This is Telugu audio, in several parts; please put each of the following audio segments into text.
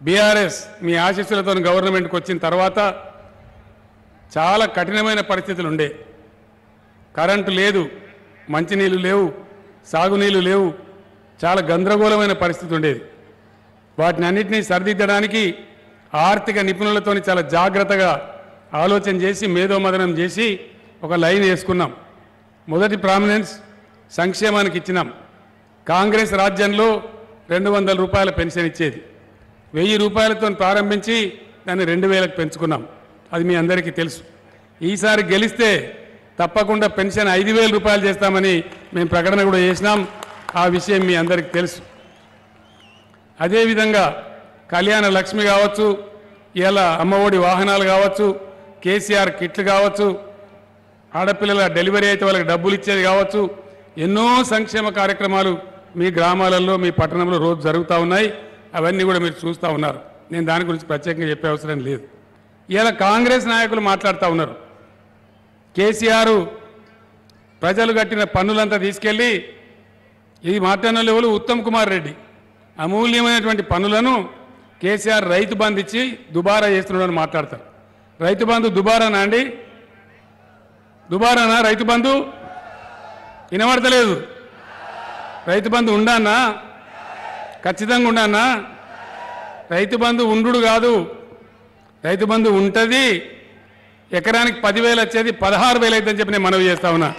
బీఆర్ఎస్ మీ ఆశీస్సులతో గవర్నమెంట్కి వచ్చిన తర్వాత చాలా కఠినమైన పరిస్థితులు ఉండే కరెంటు లేదు మంచినీళ్ళు లేవు సాగునీళ్ళు లేవు చాలా గందరగోళమైన పరిస్థితి ఉండేది వాటిని అన్నింటినీ సరిదిద్దడానికి ఆర్థిక నిపుణులతో చాలా జాగ్రత్తగా ఆలోచన చేసి మేధోమదనం చేసి ఒక లైన్ వేసుకున్నాం మొదటి ప్రామినెన్స్ సంక్షేమానికి ఇచ్చినాం కాంగ్రెస్ రాజ్యంలో రెండు వందల రూపాయల పెన్షన్ ఇచ్చేది వెయ్యి రూపాయలతో ప్రారంభించి దాన్ని రెండు వేలకు పెంచుకున్నాం అది మీ అందరికీ తెలుసు ఈసారి గెలిస్తే తప్పకుండా పెన్షన్ ఐదు వేల రూపాయలు చేస్తామని మేము ప్రకటన కూడా చేసినాం ఆ విషయం మీ అందరికీ తెలుసు అదేవిధంగా కళ్యాణ లక్ష్మి కావచ్చు ఇలా అమ్మఒడి వాహనాలు కావచ్చు కేసీఆర్ కిట్లు కావచ్చు ఆడపిల్లల డెలివరీ అయితే వాళ్ళకి డబ్బులు ఇచ్చేది కావచ్చు ఎన్నో సంక్షేమ కార్యక్రమాలు మీ గ్రామాలలో మీ పట్టణంలో రోజు జరుగుతూ ఉన్నాయి అవన్నీ కూడా మీరు చూస్తూ ఉన్నారు నేను దాని గురించి ప్రత్యేకంగా చెప్పే అవసరం లేదు ఇలా కాంగ్రెస్ నాయకులు మాట్లాడుతూ ఉన్నారు కేసీఆర్ ప్రజలు కట్టిన పన్నులంతా తీసుకెళ్ళి ఇది మాట్లాడిన ఎవరు ఉత్తమ్ కుమార్ రెడ్డి అమూల్యమైనటువంటి పనులను కేసీఆర్ రైతు బంధు ఇచ్చి దుబారా చేస్తున్నాడని మాట్లాడతారు రైతు బంధు దుబారానా అండి దుబారానా రైతు బంధు వినబడతలేదు రైతు బంధు ఉండానా ఖచ్చితంగా ఉండానా రైతు బంధు ఉండు కాదు రైతు బంధు ఉంటుంది ఎకరానికి పదివేలు వచ్చేది పదహారు వేలు అవుతుందని చెప్పి నేను మనవి చేస్తా ఉన్నా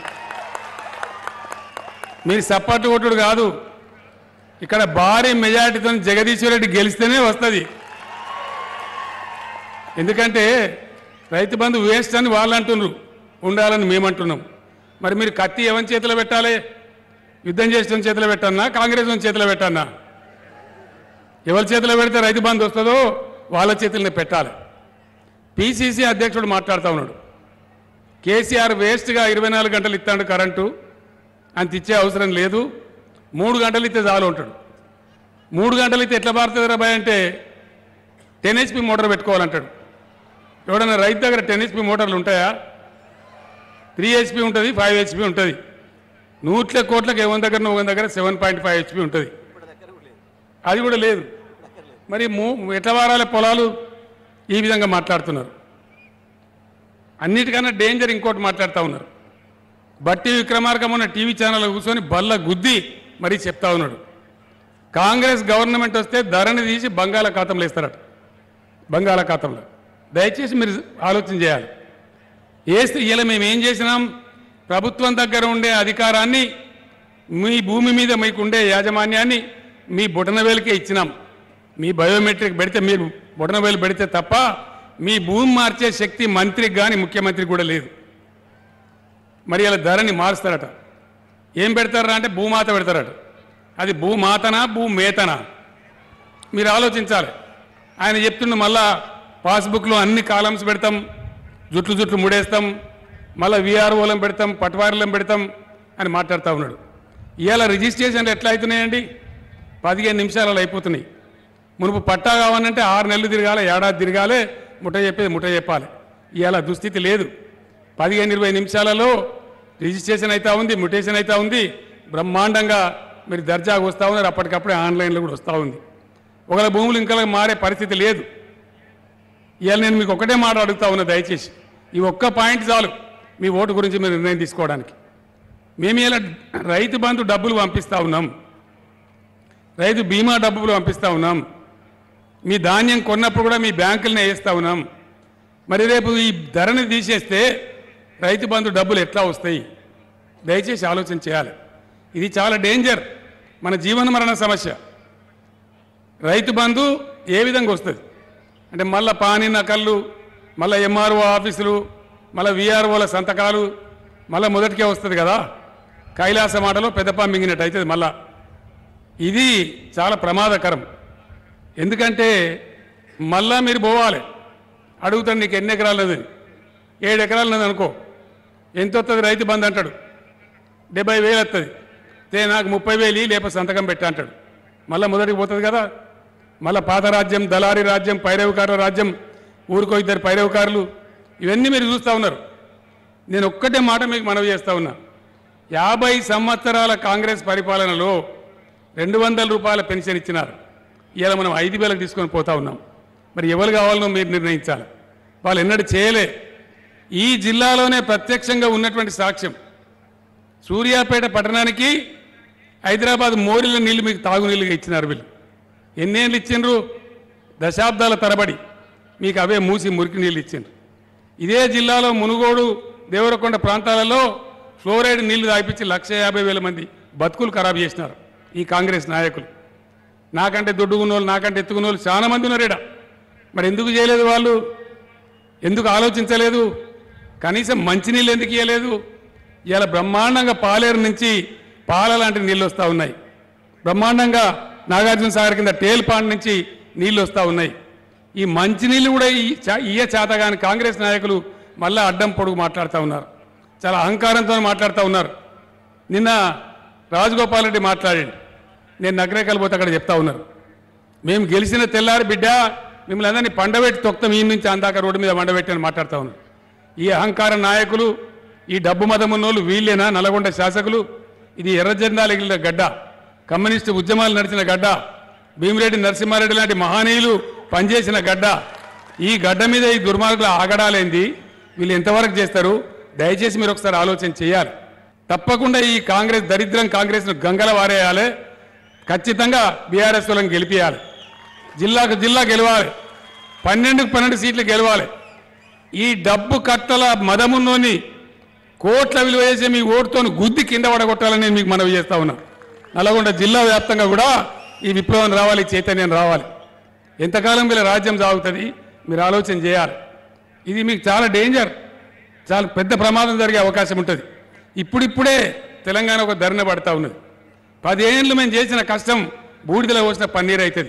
మీరు సపోర్ట్ కొట్టుడు కాదు ఇక్కడ భారీ మెజారిటీతో జగదీశ్వర్ రెడ్డి గెలిస్తేనే వస్తుంది ఎందుకంటే రైతు బంధు వేస్ట్ అని వాళ్ళు అంటున్నారు ఉండాలని మేమంటున్నాం మరి మీరు కత్తి ఎవరి చేతిలో పెట్టాలి యుద్ధం చేసిన చేతిలో పెట్టన్నా కాంగ్రెస్ వాళ్ళ చేతిలో పెట్టన్నా ఎవరి చేతిలో పెడితే రైతు బంధు వస్తుందో వాళ్ళ చేతుల్ని పెట్టాలి పిసిసి అధ్యక్షుడు మాట్లాడుతూ ఉన్నాడు కేసీఆర్ వేస్ట్గా ఇరవై నాలుగు గంటలు ఇస్తాడు కరెంటు అంత ఇచ్చే అవసరం లేదు మూడు గంటలు ఇస్తే చాలు ఉంటాడు మూడు గంటలు ఇస్తే ఎట్లా పారుతుంది రాబాయ్ అంటే టెన్ హెచ్పి మోటార్ పెట్టుకోవాలంటాడు ఎవడన్నా రైతు దగ్గర టెన్ హెచ్పి మోటార్లు ఉంటాయా త్రీ హెచ్పి ఉంటుంది ఫైవ్ హెచ్పి ఉంటుంది నూట్ల కోట్లకు ఎవరి దగ్గర ఒక దగ్గర సెవెన్ పాయింట్ ఫైవ్ హెచ్పి ఉంటుంది అది కూడా లేదు మరి మూ ఎట్లా వారాల పొలాలు ఈ విధంగా మాట్లాడుతున్నారు అన్నిటికన్నా డేంజర్ ఇంకోటి మాట్లాడుతూ ఉన్నారు బట్టి విక్రమార్కం ఉన్న టీవీ ఛానల్ కూర్చొని బల్ల గుద్ది మరీ చెప్తా ఉన్నాడు కాంగ్రెస్ గవర్నమెంట్ వస్తే ధరని తీసి బంగాళాఖాతంలో ఇస్తారట బంగాళాఖాతంలో దయచేసి మీరు ఆలోచన చేయాలి వేస్తే ఇలా మేము ఏం చేసినాం ప్రభుత్వం దగ్గర ఉండే అధికారాన్ని మీ భూమి మీద మీకు ఉండే యాజమాన్యాన్ని మీ బొటనవేలుకే ఇచ్చినాం మీ బయోమెట్రిక్ పెడితే మీరు బొటనవేలు పెడితే తప్ప మీ భూమి మార్చే శక్తి మంత్రికి కానీ ముఖ్యమంత్రికి కూడా లేదు మరి ఇలా ధరని మారుస్తారట ఏం పెడతారా అంటే భూమాత పెడతారట అది భూమాతనా భూమేతనా మీరు ఆలోచించాలి ఆయన చెప్తుండు మళ్ళా పాస్బుక్లో అన్ని కాలమ్స్ పెడతాం జుట్లు జుట్లు ముడేస్తాం మళ్ళీ విఆర్ఓలం పెడతాం పట్వారీలం పెడతాం అని మాట్లాడుతూ ఉన్నాడు ఇవాళ రిజిస్ట్రేషన్లు ఎట్లా అవుతున్నాయండి పదిహేను నిమిషాలలో అయిపోతున్నాయి మునుపు పట్టా కావాలంటే ఆరు నెలలు తిరగాలి ఏడాది తిరగాలి ముట్ట చెప్పేది ముట్ట చెప్పాలి ఇవాళ దుస్థితి లేదు పదిహేను ఇరవై నిమిషాలలో రిజిస్ట్రేషన్ అయితే ఉంది మ్యుటేషన్ అయితే ఉంది బ్రహ్మాండంగా మీరు దర్జాగా వస్తూ ఉన్నారు అప్పటికప్పుడే ఆన్లైన్లో కూడా వస్తూ ఉంది ఒకవేళ భూములు ఇంకా మారే పరిస్థితి లేదు ఇవాళ నేను మీకు ఒకటే మాట అడుగుతా ఉన్నా దయచేసి ఈ ఒక్క పాయింట్ చాలు మీ ఓటు గురించి మీరు నిర్ణయం తీసుకోవడానికి మేము ఇలా రైతు బంధు డబ్బులు పంపిస్తా ఉన్నాం రైతు బీమా డబ్బులు పంపిస్తా ఉన్నాం మీ ధాన్యం కొన్నప్పుడు కూడా మీ బ్యాంకులనే వేస్తా ఉన్నాం మరి రేపు ఈ ధరని తీసేస్తే రైతు బంధు డబ్బులు ఎట్లా వస్తాయి దయచేసి ఆలోచన చేయాలి ఇది చాలా డేంజర్ మన జీవన మరణ సమస్య రైతు బంధు ఏ విధంగా వస్తుంది అంటే మళ్ళా పాని నకళ్ళు మళ్ళీ ఎంఆర్ఓ ఆఫీసులు మళ్ళీ విఆర్ఓల సంతకాలు మళ్ళీ మొదటికే వస్తుంది కదా కైలాస మాటలో పెద్దపా మింగినట్టు అవుతుంది మళ్ళా ఇది చాలా ప్రమాదకరం ఎందుకంటే మళ్ళా మీరు పోవాలి అడుగుతాడు నీకు ఎన్ని ఎకరాలు ఉన్నది ఏడు ఎకరాలు ఉన్నది అనుకో ఎంత వస్తుంది రైతు బంధు అంటాడు డెబ్బై వేలు వస్తుంది తే నాకు ముప్పై వేలు ఇయ్యి, లేకపోతే సంతకం పెట్టా అంటాడు మళ్ళీ మొదటికి పోతుంది కదా మళ్ళీ పాత రాజ్యం దళారి రాజ్యం పైరవికారుల రాజ్యం ఊరికో ఇద్దరు పైరవికారులు ఇవన్నీ మీరు చూస్తూ ఉన్నారు నేను ఒక్కటే మాట మీకు మనవి చేస్తా ఉన్నా యాభై సంవత్సరాల కాంగ్రెస్ పరిపాలనలో రెండు వందల రూపాయల పెన్షన్ ఇచ్చినారు ఇలా మనం ఐదు వేలకు తీసుకొని పోతా ఉన్నాం మరి ఎవరు కావాలనో మీరు నిర్ణయించాలి వాళ్ళు ఎన్నడూ చేయలే ఈ జిల్లాలోనే ప్రత్యక్షంగా ఉన్నటువంటి సాక్ష్యం సూర్యాపేట పట్టణానికి హైదరాబాద్ మోరిల నీళ్లు మీకు తాగునీళ్ళుగా ఇచ్చినారు వీళ్ళు ఎన్నేళ్ళు ఇచ్చిండ్రు దశాబ్దాల తరబడి మీకు అవే మూసి మురికి నీళ్ళు ఇచ్చిండ్రు ఇదే జిల్లాలో మునుగోడు దేవరకొండ ప్రాంతాలలో ఫ్లోరైడ్ నీళ్లు తాగిపించి లక్ష యాభై వేల మంది బతుకులు ఖరాబ్ చేసినారు ఈ కాంగ్రెస్ నాయకులు నాకంటే దుడ్డుకున్న వాళ్ళు నాకంటే ఎత్తుకున్న వాళ్ళు చాలా మంది ఉన్నారు ఈడ మరి ఎందుకు చేయలేదు వాళ్ళు ఎందుకు ఆలోచించలేదు కనీసం మంచినీళ్ళు ఎందుకు ఇవ్వలేదు ఇలా బ్రహ్మాండంగా పాలేరు నుంచి పాల లాంటి నీళ్ళు వస్తూ ఉన్నాయి బ్రహ్మాండంగా నాగార్జున సాగర్ కింద టేల్ పాండ్ నుంచి నీళ్ళు వస్తూ ఉన్నాయి ఈ మంచినీళ్ళు కూడా ఈ చా- ఇయ్య చేతగాని కాంగ్రెస్ నాయకులు మళ్ళా అడ్డం పొడుగు మాట్లాడుతూ ఉన్నారు చాలా అహంకారంతో మాట్లాడుతూ ఉన్నారు నిన్న రాజగోపాల్ రెడ్డి మాట్లాడండి నేను నగరేకల్ పోతే అక్కడ చెప్తా ఉన్నారు మేము గెలిచిన తెల్లారి బిడ్డ మిమ్మల్ని అందరినీ పండబెట్టి తొక్తం ఈ నుంచి అందాక రోడ్డు మీద పండబెట్టి అని మాట్లాడుతా ఉన్నారు ఈ అహంకార నాయకులు ఈ డబ్బు మతం ఉన్నోళ్ళు వీళ్ళేనా నల్గొండ శాసకులు ఇది ఎర్ర జెండాలు ఎగిలిన గడ్డ కమ్యూనిస్టు ఉద్యమాలు నడిచిన గడ్డ భీమిరెడ్డి నరసింహారెడ్డి లాంటి మహనీయులు పనిచేసిన గడ్డ ఈ గడ్డ మీద ఈ దుర్మార్గుల ఆగడాలేంది వీళ్ళు ఎంతవరకు చేస్తారు దయచేసి మీరు ఒకసారి ఆలోచన చేయాలి తప్పకుండా ఈ కాంగ్రెస్ దరిద్రం కాంగ్రెస్ను గంగల వారేయాలి ఖచ్చితంగా బీఆర్ఎస్ వాళ్ళని గెలిపియాలి జిల్లాకు జిల్లా గెలవాలి పన్నెండుకు పన్నెండు సీట్లు గెలవాలి ఈ డబ్బు కట్టల మదమున్నోని కోట్ల విలువ చేసే మీ ఓటుతో గుద్ది కింద పడగొట్టాలని నేను మీకు మనవి చేస్తా ఉన్నా నల్గొండ జిల్లా వ్యాప్తంగా కూడా ఈ విప్లవం రావాలి ఈ చైతన్యం రావాలి ఎంతకాలం వీళ్ళ రాజ్యం సాగుతుంది మీరు ఆలోచన చేయాలి ఇది మీకు చాలా డేంజర్ చాలా పెద్ద ప్రమాదం జరిగే అవకాశం ఉంటుంది ఇప్పుడిప్పుడే తెలంగాణ ఒక ధరణ పడతా ఉన్నది పదేళ్ళు మేము చేసిన కష్టం బూడిదలో పోసిన పన్నీర్ అవుతుంది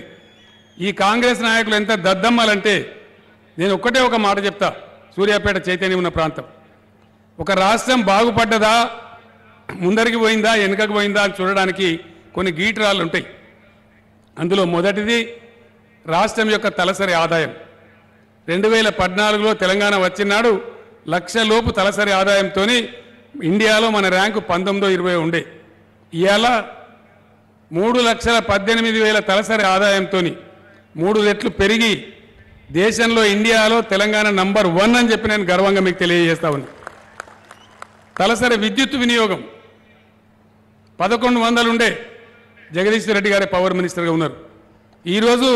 ఈ కాంగ్రెస్ నాయకులు ఎంత దద్దమ్మలంటే నేను ఒక్కటే ఒక మాట చెప్తా సూర్యాపేట చైతన్యం ఉన్న ప్రాంతం ఒక రాష్ట్రం బాగుపడ్డదా ముందరికి పోయిందా వెనుకకు పోయిందా అని చూడడానికి కొన్ని గీటరాళ్ళు ఉంటాయి అందులో మొదటిది రాష్ట్రం యొక్క తలసరి ఆదాయం రెండు వేల పద్నాలుగులో తెలంగాణ వచ్చినాడు లక్ష లోపు తలసరి ఆదాయంతో ఇండియాలో మన ర్యాంకు పంతొమ్మిదో ఇరవై ఉండే ఇవాళ మూడు లక్షల పద్దెనిమిది వేల తలసరి ఆదాయంతో మూడు రెట్లు పెరిగి దేశంలో ఇండియాలో తెలంగాణ నంబర్ వన్ అని చెప్పి నేను గర్వంగా మీకు తెలియజేస్తా ఉన్నా తలసరి విద్యుత్ వినియోగం పదకొండు వందలు ఉండే జగదీశ్వర్ రెడ్డి గారే పవర్ మినిస్టర్గా ఉన్నారు ఈరోజు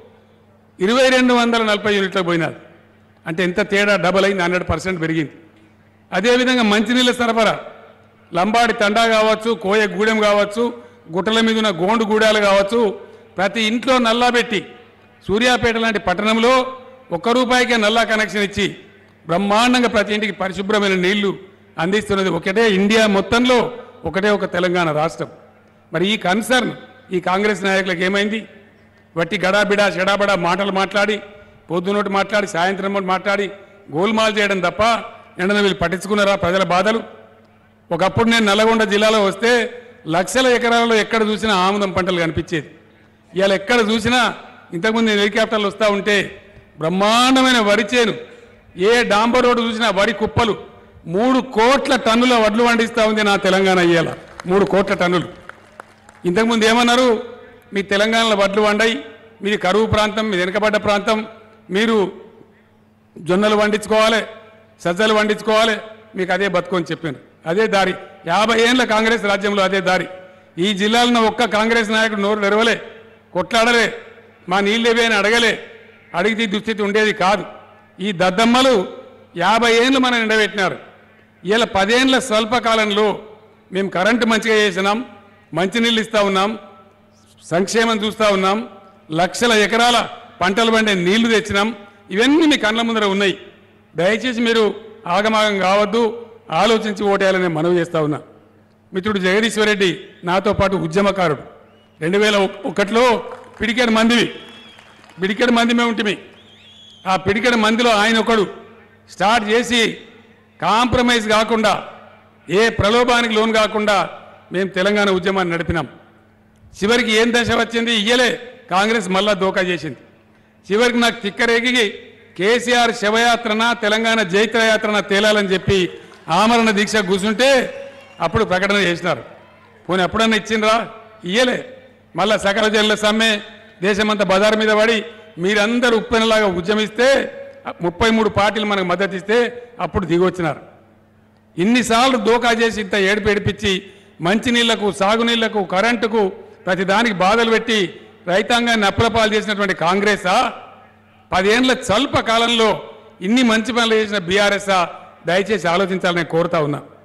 ఇరవై రెండు వందల నలభై యూనిట్లకు పోయినారు అంటే ఎంత తేడా డబల్ అయింది హండ్రెడ్ పర్సెంట్ పెరిగింది అదేవిధంగా మంచినీళ్ళ సరఫరా లంబాడి తండా కావచ్చు కోయ గూడెం కావచ్చు గుట్టల మీద ఉన్న గోండు గూడాలు కావచ్చు ప్రతి ఇంట్లో నల్లా పెట్టి సూర్యాపేట లాంటి పట్టణంలో ఒక్క రూపాయికే నల్లా కనెక్షన్ ఇచ్చి బ్రహ్మాండంగా ప్రతి ఇంటికి పరిశుభ్రమైన నీళ్లు అందిస్తున్నది ఒకటే ఇండియా మొత్తంలో ఒకటే ఒక తెలంగాణ రాష్ట్రం మరి ఈ కన్సర్న్ ఈ కాంగ్రెస్ నాయకులకు ఏమైంది వట్టి గడాబిడా చెడాబడా మాటలు మాట్లాడి పొద్దునోటి మాట్లాడి సాయంత్రం పూట మాట్లాడి గోల్మాల్ చేయడం తప్ప ఎండన వీళ్ళు పట్టించుకున్నారా ప్రజల బాధలు ఒకప్పుడు నేను నల్లగొండ జిల్లాలో వస్తే లక్షల ఎకరాలలో ఎక్కడ చూసినా ఆముదం పంటలు కనిపించేది ఇవాళ ఎక్కడ చూసినా ఇంతకుముందు నేను హెలికాప్టర్లు వస్తూ ఉంటే బ్రహ్మాండమైన వరి చేను ఏ డాంబర్ రోడ్డు చూసినా వరి కుప్పలు మూడు కోట్ల టన్నుల వడ్లు పండిస్తూ ఉంది నా తెలంగాణ ఇవాళ మూడు కోట్ల టన్నులు ఇంతకుముందు ఏమన్నారు మీ తెలంగాణలో వడ్లు వండాయి మీది కరువు ప్రాంతం మీది వెనుకబడ్డ ప్రాంతం మీరు జొన్నలు వండించుకోవాలి సజ్జలు వండించుకోవాలి మీకు అదే బతుకొని చెప్పాను అదే దారి యాభై ఏళ్ళ కాంగ్రెస్ రాజ్యంలో అదే దారి ఈ జిల్లాలో ఒక్క కాంగ్రెస్ నాయకుడు నోరు తెరవలే కొట్లాడలే మా నీళ్ళేవే అని అడగలే అడిగితే ఈ దుస్థితి ఉండేది కాదు ఈ దద్దమ్మలు యాభై ఏళ్ళు మనం ఎండబెట్టినారు ఇలా పదేళ్ల స్వల్పకాలంలో మేము కరెంటు మంచిగా చేసినాం మంచినీళ్ళు ఇస్తా ఉన్నాం సంక్షేమం చూస్తూ ఉన్నాం లక్షల ఎకరాల పంటలు పండే నీళ్లు తెచ్చినాం ఇవన్నీ మీ కళ్ళ ముందర ఉన్నాయి దయచేసి మీరు ఆగమాగం కావద్దు ఆలోచించి ఓటేయాలని మనవి చేస్తా ఉన్నా మిత్రుడు జగదీశ్వర్ రెడ్డి నాతో పాటు ఉద్యమకారుడు రెండు వేల ఒకటిలో పిడికెడు మందివి పిడికెడు మంది మేము ఉంటిమి ఆ పిడికెడు మందిలో ఆయన ఒకడు స్టార్ట్ చేసి కాంప్రమైజ్ కాకుండా ఏ ప్రలోభానికి లోన్ కాకుండా మేము తెలంగాణ ఉద్యమాన్ని నడిపినాం చివరికి ఏం దశ వచ్చింది ఇయ్యలే కాంగ్రెస్ మళ్ళా దోకా చేసింది చివరికి నాకు తిక్కరేగి కేసీఆర్ శవయాత్రన తెలంగాణ జైత్రయాత్రన తేలాలని చెప్పి ఆమరణ దీక్ష కూర్చుంటే అప్పుడు ప్రకటన చేసినారు పోనీ ఎప్పుడన్నా ఇచ్చిండ్రా ఇయ్యలే మళ్ళా సకల జైళ్ళ సమ్మె దేశమంతా బజారు మీద పడి మీరందరూ ఉప్పెనలాగా ఉద్యమిస్తే ముప్పై మూడు పార్టీలు మనకు మద్దతు ఇస్తే అప్పుడు దిగొచ్చినారు ఇన్నిసార్లు దోకా చేసి ఇంత ఏడుపు ఏడిపించి మంచినీళ్లకు సాగునీళ్లకు కరెంటుకు ప్రతి దానికి బాధలు పెట్టి రైతాంగాన్ని అప్పులపాలు చేసినటువంటి కాంగ్రెసా పదేండ్ల స్వల్ప కాలంలో ఇన్ని మంచి పనులు చేసిన బీఆర్ఎస్ఆ దయచేసి ఆలోచించాలని నేను కోరుతా ఉన్నా